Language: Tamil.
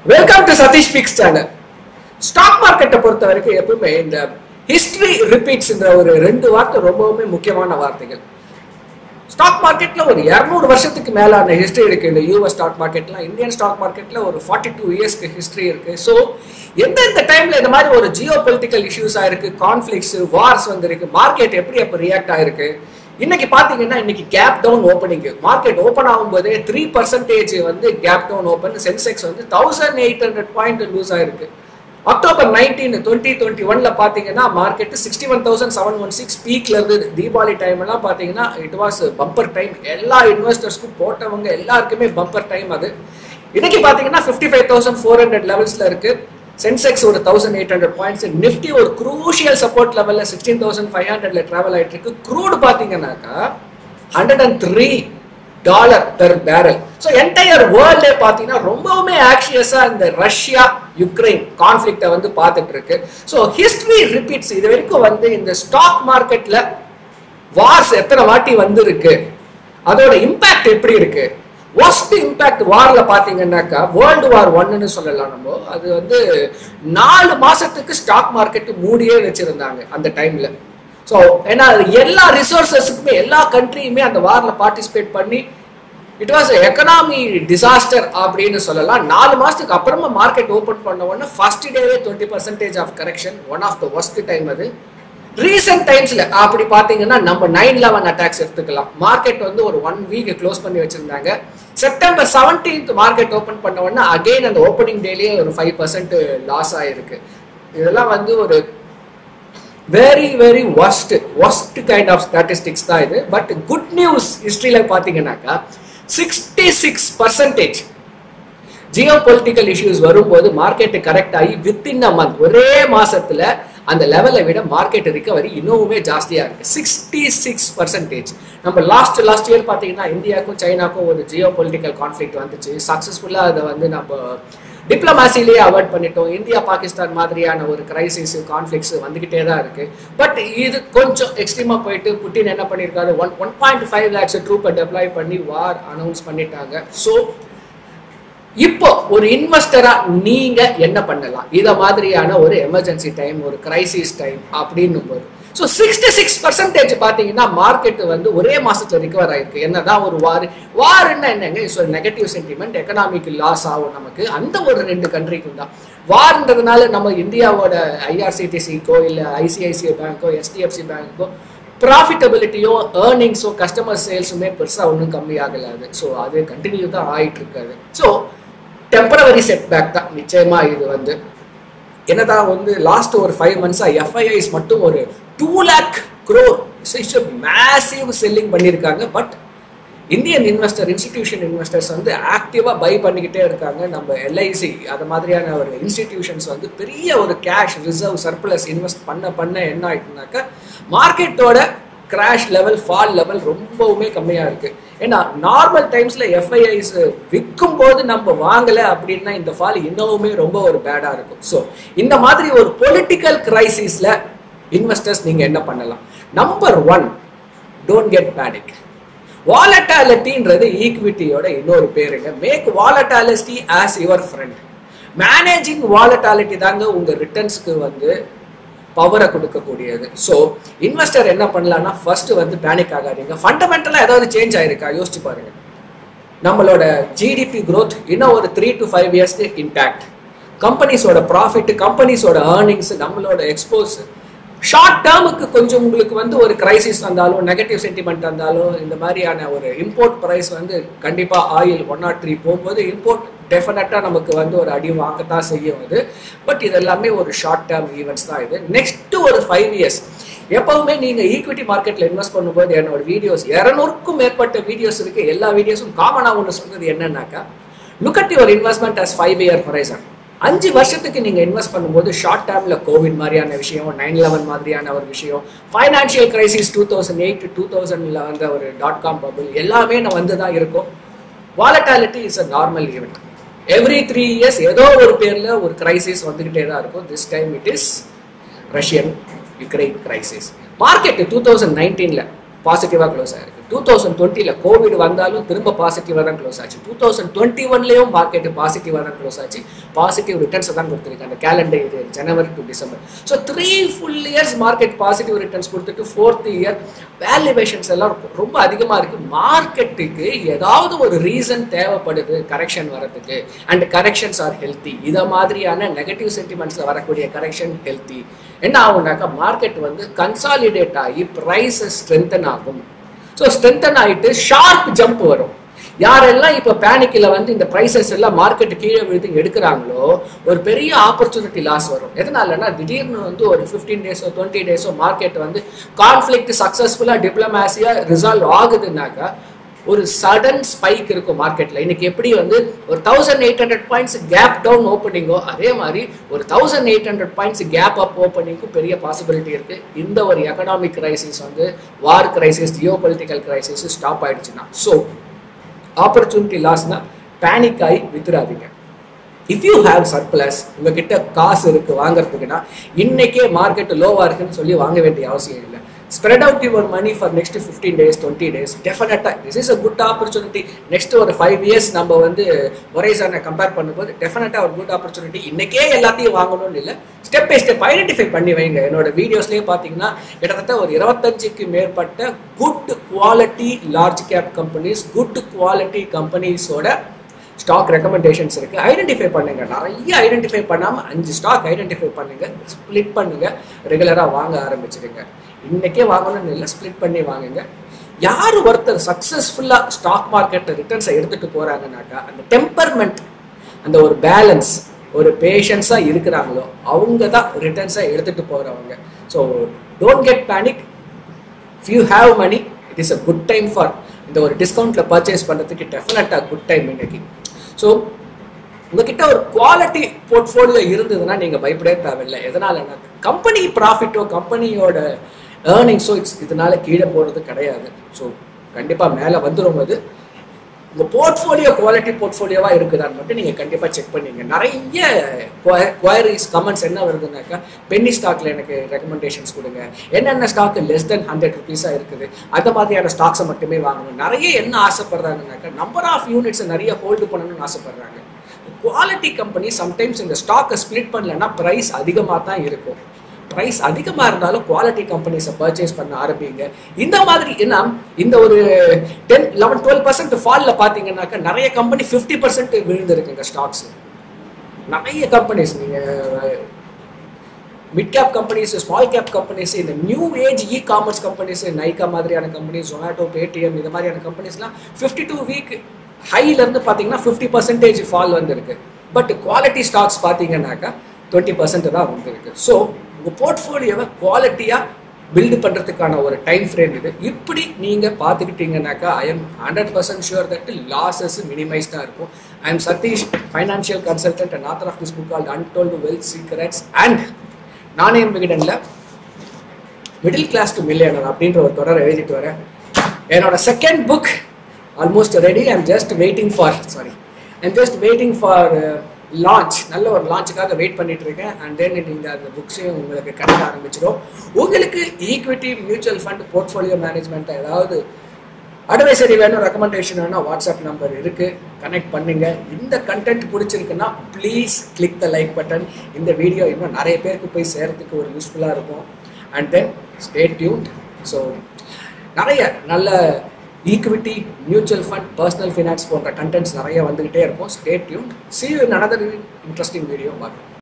welcome to Satish picks channel stock மார்க்கெட்டை பொறுத்த வரைக்கும் எப்பவுமே இந்த ஹிஸ்டரி ரிப்பீட்ஸ்ன்ற ஒரு ரெண்டு வார்த்தை ரொம்பவுமே முக்கியமான வார்த்தைகள் ஸ்டாக் மார்க்கெட்ல ஒரு இரநூறு வருஷத்துக்கு மேலான ஹிஸ்டரி இருக்கு இந்த யூஎஸ் ஸ்டாக் மார்க்கெட்ல இந்தியன் ஸ்டாக் மார்க்கெட்ல ஒரு ஃபார்ட்டி டூ இயர்ஸ்க்கு ஹிஸ்டரி இருக்கு ஸோ எந்தெந்த டைம்ல இந்த மாதிரி ஒரு ஜியோ பொலிட்டிக்கல் இஷ்யூஸ் ஆயிருக்கு கான்ஃபிளிக்ஸ் வார்ஸ் வந்திருக்கு மார்க்கெட் எப்படி அப்போ ரியாக்ட் ஆயிருக்கு இன்னைக்கு பாத்தீங்கன்னா இன்னைக்கு gap down opening market open ஆகும்போதே த்ரீ பர்சன்டேஜ் வந்து கேப் டவுன் ஓப்பன் சென்செக்ஸ் வந்து thousand eight hundred point lose ஆயிருக்கு அக்டோபர் நைன்டீன் டுவெண்ட்டி டுவெண்ட்டி ஒன்ல பாத்தீங்கன்னா market sixty one thousand seven one six பீக்ல இருந்து தீபாவளி டைம் எல்லாம் பாத்தீங்கன்னா இட் வாஸ் பம்பர் டைம் எல்லா இன்வெஸ்டர்ஸ்க்கும் போட்டவங்க எல்லாருக்குமே பம்பர் டைம் அது இன்னைக்கு பாத்தீங்கன்னா fifty five thousand four hundred லெவல்ஸ்ல இருக்கு சென்செக்ஸ் ஒரு thousand eight hundred points nifty ஒரு குரூஷியல் சப்போர்ட் லெவல்ல சிக்ஸ்டீன் தௌசண்ட் ஃபைவ் ஹண்ட்ரட்ல டிராவல் ஆயிட்டு இருக்கு க்ரூட் பாத்தீங்கன்னாக்கா hundred and three dollar per barrel so entire வேர்ல்டே பார்த்தீங்கன்னா ரொம்பவுமே ஆக்சியஸாக இந்த ரஷ்யா யுக்ரைன் கான்ஃப்ளிக்டை வந்து பார்த்துட்டு இருக்கு ஸோ ஹிஸ்டரி ரிப்பீட்ஸ் இது வரைக்கும் வந்து இந்த ஸ்டாக் மார்க்கெட்ல வார்ஸ் எத்தனை வாட்டி வந்திருக்கு அதோட இம்பாக்ட் எப்படி இருக்கு ஒஸ்ட் இம்பாக்ட் வார்ல பாத்தீங்கன்னாக்கா வேர்ல்டு வார் ஒன்னு சொல்லலாம் நம்ம அது வந்து நாலு மாசத்துக்கு ஸ்டாக் மார்க்கெட் மூடியே வச்சிருந்தாங்க அந்த டைம்ல ஸோ ஏன்னா எல்லா ரிசோர்சஸுக்குமே எல்லா கண்ட்ரியுமே அந்த வாரில் பார்ட்டிசிபேட் பண்ணி இட் வாஸ் எக்கனாமி டிசாஸ்டர் அப்படின்னு சொல்லலாம் நாலு மாசத்துக்கு அப்புறமா மார்க்கெட் ஓப்பன் பண்ண உடனே ஃபர்ஸ்ட் டேவே twenty percentage of correction one of the worst time அது ரீசெண்ட் டைம்ஸ்ல அப்படி பாத்தீங்கன்னா நம்ம நைன் லெவன் அட்டாக்ஸ் எடுத்துக்கலாம் மார்க்கெட் வந்து ஒரு ஒன் வீக் க்ளோஸ் பண்ணி வச்சிருந்தாங்க செப்டம்பர் செவன்டீன்த் மார்க்கெட் ஓப்பன் பண்ண உடனே அகைன் அந்த ஓப்பனிங் டேலேயே ஒரு ஃபைவ் பர்சன்ட் லாஸ் ஆயிருக்கு இதெல்லாம் வந்து ஒரு very very worst worst kind of statistics தான் இது பட் குட் நியூஸ் ஹிஸ்டரியில் பார்த்தீங்கன்னாக்கா sixty six percentage geopolitical issues வரும்போது மார்க்கெட் கரெக்ட் ஆகி வித்தின் அ மந்த் ஒரே மாசத்துல அந்த லெவலை விட மார்க்கெட் ரிகவரி இன்னுமே ஜாஸ்தியா இருக்கு சிக்ஸ்டி சிக்ஸ் பர்சன்டேஜ் நம்ம லாஸ்ட் லாஸ்ட் இயர் பார்த்தீங்கன்னா இந்தியாவுக்கும் சைனாக்கும் ஒரு ஜியோ பொலிட்டிக்கல் கான்ஃபிளிக் வந்துச்சு சக்ஸஸ்ஃபுல்லாக அதை வந்து நம்ம டிப்ளமாசிலேயே அவாய்ட் பண்ணிட்டோம் இந்தியா பாகிஸ்தான் மாதிரியான ஒரு கிரைசிஸ் கான்ஃபிளிக்ஸ் வந்துகிட்டே தான் இருக்கு பட் இது கொஞ்சம் எக்ஸ்ட்ரீமா போயிட்டு புட்டின் என்ன பண்ணியிருக்காரு one one point five lakhs ட்ரூப்பை டெப்ளாய் பண்ணி வார் அனௌன்ஸ் பண்ணிட்டாங்க ஸோ இப்போ ஒரு இன்வெஸ்டரா நீங்க என்ன பண்ணலாம் இத மாதிரியான ஒரு எமர்ஜென்சி டைம் ஒரு கிரைசிஸ் டைம் அப்படின்னும் போது ஸோ சிக்ஸ்டி சிக்ஸ் பர்சன்டேஜ் பார்த்தீங்கன்னா மார்க்கெட் வந்து ஒரே மாசத்துல ரிகவர் ஆயிருக்கு என்னதான் ஒரு வார் வார்ன்னா என்னங்க so negative sentiment economic loss ஆகும் நமக்கு அந்த ஒரு ரெண்டு கண்ட்ரிக்கும் தான் வார்ன்றதுனால நம்ம இந்தியாவோட ஐஆர்சிடிசிக்கோ இல்லை ஐசிஐசிஐ பேங்க்கோ எஸ்டிஎஃப்சி பேங்க்கோ ப்ராஃபிட்டபிலிட்டியோ ஏர்னிங்ஸோ கஸ்டமர் சேல்ஸுமே பெருசாக ஒன்றும் கம்மி ஆகலாது ஸோ அது கண்டினியூ தான் ஆயிட்டு இருக்காது ஸோ டெம்பரவரி செட் பேக் தான் நிச்சயமா இது வந்து என்னதான் வந்து லாஸ்ட் ஒரு ஃபைவ் மந்த்ஸா எஃப்ஐஐஸ் மட்டும் ஒரு two lakh crore massive selling பண்ணியிருக்காங்க but Indian investor institution investors வந்து ஆக்டிவாக பை பண்ணிக்கிட்டே இருக்காங்க நம்ம எல்ஐசி அது மாதிரியான ஒரு இன்ஸ்டிடியூஷன்ஸ் வந்து பெரிய ஒரு கேஷ் ரிசர்வ் சர்ப்ளஸ் இன்வெஸ்ட் பண்ண பண்ண என்ன ஆயிட்டுனாக்கா மார்க்கெட்டோட கிராஷ் லெவல் ஃபால் லெவல் ரொம்பவுமே கம்மியாக இருக்கு ஏன்னா நார்மல் டைம்ஸ்ல எஃப்ஐஐஸ் விற்கும் போது நம்ம வாங்கல அப்படின்னா இந்த ஃபால் இன்னமுமே ரொம்ப ஒரு பேடா இருக்கும் ஸோ இந்த மாதிரி ஒரு பொலிட்டிக்கல் கிரைசிஸ்ல இன்வெஸ்டர்ஸ் நீங்க என்ன பண்ணலாம் number one don't get panic வாலட்டாலிட்டின்றது ஈக்விட்டியோட இன்னொரு பேருங்க make volatility as your friend managing volatility தாங்க உங்க ரிட்டர்ன்ஸ்க்கு வந்து பவரை கொடுக்கக்கூடியது ஸோ இன்வெஸ்டர் என்ன பண்ணலாம்னா ஃபர்ஸ்ட் வந்து பேனிக் ஆகாதீங்க ஃபண்டமெண்டலாக ஏதாவது சேஞ்ச் ஆயிருக்கா யோசிச்சு பாருங்க நம்மளோட ஜிடிபி க்ரோத் இன்னும் ஒரு த்ரீ டு ஃபைவ் இயர்ஸ்க்கு இன்டாக்ட் கம்பெனிஸோட ப்ராஃபிட் கம்பெனிஸோட ஏர்னிங்ஸ் நம்மளோட எக்ஸ்போஸ் ஷார்ட் டேர்முக்கு கொஞ்சம் உங்களுக்கு வந்து ஒரு கிரைசிஸ் வந்தாலும் நெகட்டிவ் சென்டிமெண்ட் வந்தாலும் இந்த மாதிரியான ஒரு இம்போர்ட் ப்ரைஸ் வந்து கண்டிப்பாக ஆயில் ஒன் நாட் த்ரீ போகும்போது இம்போர்ட் டெஃபினட்டாக நமக்கு வந்து ஒரு அடி வாங்கத்தான் செய்யும் அது பட் இது எல்லாமே ஒரு ஷார்ட் டேர்ம் ஈவெண்ட்ஸ் தான் இது நெக்ஸ்ட் ஒரு ஃபைவ் இயர்ஸ் எப்பவுமே நீங்கள் ஈக்விட்டி மார்க்கெட்டில் இன்வெஸ்ட் பண்ணும்போது என்னோட வீடியோஸ் இரநூறுக்கும் மேற்பட்ட வீடியோஸ் இருக்கு எல்லா வீடியோஸும் காமனாக ஒன்று சொல்றது என்னன்னாக்கா look at your investment as five year horizon அஞ்சு வருஷத்துக்கு நீங்க இன்வெஸ்ட் பண்ணும்போது ஷார்ட் டேர்ம்ல கோவிட் மாதிரியான விஷயம் நைன் லெவன் மாதிரியான ஒரு விஷயம் financial crisis two thousand eight two தௌசண்ட்ல வந்த ஒரு டாட் காம் பபிள் எல்லாமே நான் வந்து தான் இருக்கும் volatility is a normal event every three years ஏதோ ஒரு பேர்ல ஒரு கிரைசிஸ் வந்துகிட்டே தான் இருக்கும் this time it is Russian Ukraine crisis market two thousand நைன்டீன்ல பாசிட்டிவா க்ளோஸ் ஆயிருக்கு டூ தௌசண்ட் டுவெண்ட்டியில் கோவிட் வந்தாலும் திரும்ப பாசிட்டிவாக தான் க்ளோஸ் ஆச்சு டூ தௌசண்ட் டுவெண்ட்டி ஒன்லேயும் மார்க்கெட் பாசிட்டிவாக தான் க்ளோஸ் ஆச்சு பாசிட்டிவ் ரிட்டர்ன்ஸை தான் கொடுத்துருக்கு அந்த calendar year January to December so three full years market positive returns கொடுத்துட்டு ஃபோர்த் இயர் வேல்யூவேஷன்ஸ் எல்லாம் ரொம்ப அதிகமாக இருக்குது மார்க்கெட்டுக்கு ஏதாவது ஒரு ரீசன் தேவைப்படுது கரெக்ஷன் வரதுக்கு அண்ட் கரெக்ஷன்ஸ் ஆர் ஹெல்த்தி இதை மாதிரியான நெகட்டிவ் சென்டிமெண்ட்ஸில் வரக்கூடிய கரெக்ஷன் ஹெல்த்தி என்ன ஆகும்னாக்கா மார்க்கெட் வந்து கன்சாலிடேட் ஆகி ப்ரைஸஸ் ஸ்ட்ரென்தன் ஆகும் ஸோ ஸ்ட்ரென்தன் ஆகிட்டு ஷார்ப் ஜம்ப் வரும் யாரெல்லாம் இப்போ பேனிக்கில் வந்து இந்த ப்ரைஸஸ் எல்லாம் மார்க்கெட் கீழே விழுந்து எடுக்கிறாங்களோ ஒரு பெரிய ஆப்பர்ச்சுனிட்டி லாஸ் வரும் எதனாலன்னா திடீர்னு வந்து ஒரு ஃபிஃப்டீன் டேஸோ டுவெண்ட்டி டேஸோ மார்க்கெட் வந்து கான்ஃப்ளிக்ட் சக்ஸஸ்ஃபுல்லாக டிப்ளமேசியாக ரிசால்வ் ஆகுதுன்னாக்கா ஒரு சடன் ஸ்பைக் இருக்கும் மார்க்கெட்ல இன்னைக்கு எப்படி வந்து ஒரு thousand eight hundred points gap down ஓப்பனிங்கோ அதே மாதிரி ஒரு thousand eight hundred points gap up ஓப்பனிங்க்கும் பெரிய பாசிபிலிட்டி இருக்கு இந்த ஒரு எக்கனாமிக் கிரைசிஸ் வந்து war crisis geopolitical crisis stop ஆயிடுச்சுன்னா ஸோ ஆப்பர்ச்சுனிட்டி லாஸ்னா பேனிக் ஆகி வித்துறாதீங்க இஃப் யூ ஹேவ் சர்ப்ளஸ் உங்ககிட்ட காசு இருக்கு வாங்குறதுக்குன்னா இன்னைக்கே மார்க்கெட் லோவா இருக்குன்னு சொல்லி வாங்க வேண்டிய அவசியம் இல்லை spread out your money for next fifteen days twenty days டெஃபினட்டாக this is a good opportunity next ஒரு ஃபைவ் இயர்ஸ் நம்ம வந்து ஒரேசான கம்பேர் பண்ணும்போது டெஃபினட்டாக ஒரு குட் ஆப்பர்ச்சுனிட்டி இன்னைக்கே எல்லாத்தையும் வாங்கணும்னு இல்லை ஸ்டெப் பை ஸ்டெப் ஐடென்டிஃபை பண்ணி வைங்க என்னோட வீடியோஸ்லேயே பார்த்தீங்கன்னா கிட்டத்தட்ட ஒரு இருபத்தஞ்சுக்கு மேற்பட்ட good quality large cap companies good quality கம்பெனிஸோட ஸ்டாக் ரெக்கமெண்டேஷன்ஸ் இருக்கு ஐடென்டிஃபை பண்ணுங்க நிறைய ஐடென்டிஃபை பண்ணாமல் அஞ்சு ஸ்டாக் ஐடென்டிஃபை பண்ணுங்க ஸ்ப்ளிட் பண்ணுங்க ரெகுலராக வாங்க ஆரம்பிச்சிடுங்க இன்னைக்கே வாங்கணும்னு இல்லை ஸ்ப்ளிட் பண்ணி வாங்குங்க யார் ஒருத்தர் சக்ஸஸ்ஃபுல்லாக ஸ்டாக் மார்க்கெட் ரிட்டர்ன்ஸை எடுத்துட்டு போறாங்கனாக்கா அந்த டெம்பர்மெண்ட் அந்த ஒரு பேலன்ஸ் ஒரு பேஷன்ஸாக இருக்கிறாங்களோ அவங்க தான் ரிட்டர்ன்ஸை எடுத்துட்டு போறவங்க so don't get panic if you have money it is a good time for இந்த ஒரு டிஸ்கவுண்ட்டில் பர்ச்சேஸ் பண்ணுறதுக்கு டெஃபினட்டாக குட் டைம் இன்னைக்கு ஸோ உங்ககிட்ட ஒரு குவாலிட்டி போர்ட்ஃபோலியோ இருந்ததுன்னா நீங்கள் பயப்படவே தேவையில்லை எதனாலன்னா கம்பெனி ப்ராஃபிட்டோ கம்பெனியோட ஏர்னிங்ஸோ இட்ஸ் இதனால கீழே போகிறது கிடையாது ஸோ கண்டிப்பாக மேலே வந்துடும் அது உங்கள் போர்ட்ஃபோலியோ குவாலிட்டி போர்ட்ஃபோலியோவாக இருக்குதான்னு மட்டும் நீங்கள் கண்டிப்பாக செக் பண்ணீங்க நிறைய குவயரிஸ் கமெண்ட்ஸ் என்ன வருதுனாக்கா பென்னி ஸ்டாக்ல எனக்கு ரெக்கமெண்டேஷன்ஸ் கொடுங்க என்னென்ன ஸ்டாக் லெஸ் தென் ஹண்ட்ரட் ருபீஸாக இருக்குது அந்த மாதிரியான ஸ்டாக்ஸை மட்டுமே வாங்கணும் நிறைய என்ன ஆசைப்படுறாங்கனாக்கா நம்பர் ஆஃப் யூனிட்ஸை நிறைய ஹோல்டு பண்ணணும்னு ஆசைப்படுறாங்க குவாலிட்டி கம்பெனி சம்டைம்ஸ் இந்த ஸ்டாக்கை ஸ்ப்ளிட் பண்ணலன்னா ப்ரைஸ் அதிகமாக தான் இருக்கும் ப்ரைஸ் அதிகமாக இருந்தாலும் குவாலிட்டி கம்பெனிஸை பர்ச்சேஸ் பண்ண ஆரம்பிங்க இந்த மாதிரி என்ன இந்த ஒரு டென் லெவன் டுவெல் பர்சன்ட் ஃபாலில் பார்த்தீங்கன்னாக்கா நிறைய கம்பெனி ஃபிஃப்டி பர்சன்ட் விழுந்திருக்குங்க ஸ்டாக்ஸ் நிறைய கம்பெனிஸ் நீங்கள் mid cap companies small cap companies இந்த new age e commerce companies Nykaa மாதிரியான கம்பெனிஸ் ஜொமேட்டோ பேடிஎம் இந்த மாதிரியான கம்பெனிஸ்லாம் ஃபிஃப்டி டூ வீக் ஹைலேருந்து பார்த்தீங்கன்னா ஃபிஃப்டி பர்சன்டேஜ் ஃபால் வந்திருக்கு பட் குவாலிட்டி ஸ்டாக்ஸ் பார்த்தீங்கன்னாக்கா டுவெண்ட்டி பர்சன்ட் தான் வந்திருக்கு ஸோ உங்கள் போர்ட்ஃபோலியோவை குவாலிட்டியாக பில்டு பண்ணுறதுக்கான ஒரு டைம் ஃப்ரேம் இது இப்படி நீங்கள் பார்த்துக்கிட்டீங்கன்னாக்கா I am hundred percent sure that losses மினிமைஸ்டாக இருக்கும் I am Satish financial consultant and author of this book called untold wealth secrets and Nanayam விகடனில் மிடில் கிளாஸ் டு மில்லியனர் அப்படின்ற ஒரு தொடரை எழுதிட்டு வரேன் என்னோட second book almost ready I'm just waiting for sorry I'm just waiting for launch நல்ல ஒரு லான்ச்சுக்காக வெயிட் பண்ணிட்டு இருக்கேன் அண்ட் தென் நீங்கள் அந்த புக்ஸையும் உங்களுக்கு கிடைக்க ஆரம்பிச்சிடும் உங்களுக்கு equity mutual fund portfolio management ஏதாவது அட்வைசரி வேணும் ரெக்கமெண்டேஷன் வேணும் வாட்ஸ்அப் நம்பர் இருக்கு கனெக்ட் பண்ணுங்க இந்த கண்டென்ட் பிடிச்சிருக்குன்னா please click the like button இந்த வீடியோ இன்னும் நிறைய பேருக்கு போய் சேரத்துக்கு ஒரு யூஸ்ஃபுல்லாக இருக்கும் and then stay tune so நிறைய நல்ல equity mutual fund personal finance போன்ற கண்டென்ட்ஸ் நிறைய வந்துகிட்டே இருக்கும் stay tune see you another interesting video பார்க்கலாம்